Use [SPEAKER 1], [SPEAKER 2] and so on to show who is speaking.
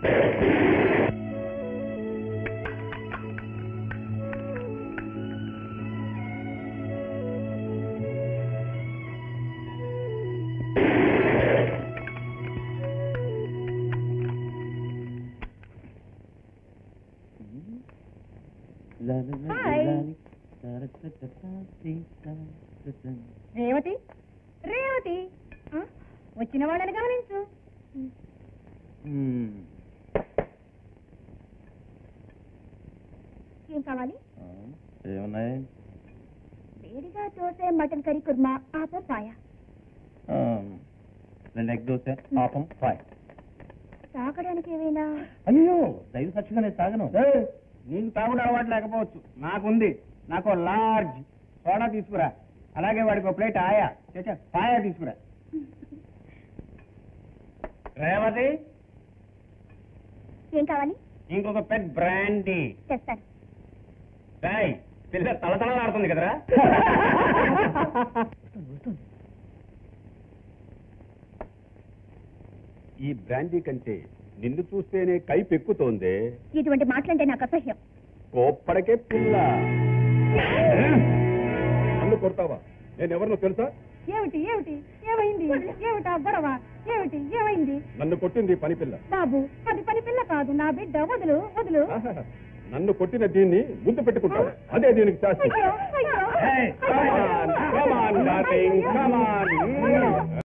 [SPEAKER 1] Hi. Revathi Revathi ఆ, వచ్చిన వాళ్ళని గమనించు ఏం కావాలి
[SPEAKER 2] ఏమున్నాయి
[SPEAKER 1] వేడిగా దోసే మటన్ కర్రీ కుర్మా ఆపం పాయ
[SPEAKER 2] ఆ, రెండు ఎగ్ దోశ పాపం ఫ్రై
[SPEAKER 1] తాకడానికి ఏమైనా
[SPEAKER 2] అయ్యో దైవ సాక్షిగా నేను తాగను
[SPEAKER 3] నీకు తాగుడు అలవాటు లేకపోవచ్చు నాకుంది నాకు లార్జ్ సోడా తీసుకురా అలాగే వాడికి ఒక ప్లేట్ ఆయా చచ్చా పాయా తీసుకురా రేవతి
[SPEAKER 1] ఏం కావాలి
[SPEAKER 3] ఇంకొక పెద్ద బ్రాండీ
[SPEAKER 1] తెస్తాను
[SPEAKER 3] బాయ్ పిల్ల తలతలలాడుతుంది కదరా
[SPEAKER 4] ఈ బ్రాండీ కంటే నిన్ను చూస్తేనే కైపు ఎక్కుతోందే
[SPEAKER 1] ఇటువంటి మాటలంటే నాకు అసహ్యం
[SPEAKER 4] కోప్పడకే పిల్ల నన్ను కొడతావా నేను ఎవరినో తెలుసా
[SPEAKER 1] ఏమిటి ఏమిటి ఏమైంది ఏమిటా గొడవ ఏమిటి ఏమైంది
[SPEAKER 4] నన్ను కొట్టింది పని పిల్ల
[SPEAKER 1] బాబు అది పని పిల్ల కాదు నా బిడ్డ వదులు వదులు
[SPEAKER 4] ఆహాహా. నన్ను కొట్టిన దీన్ని ముద్దు పెట్టుకుంటాను అదే దీనికి శాస్త్రం
[SPEAKER 1] అయ్యో అయ్యో
[SPEAKER 4] Come on, come on, darling, come on.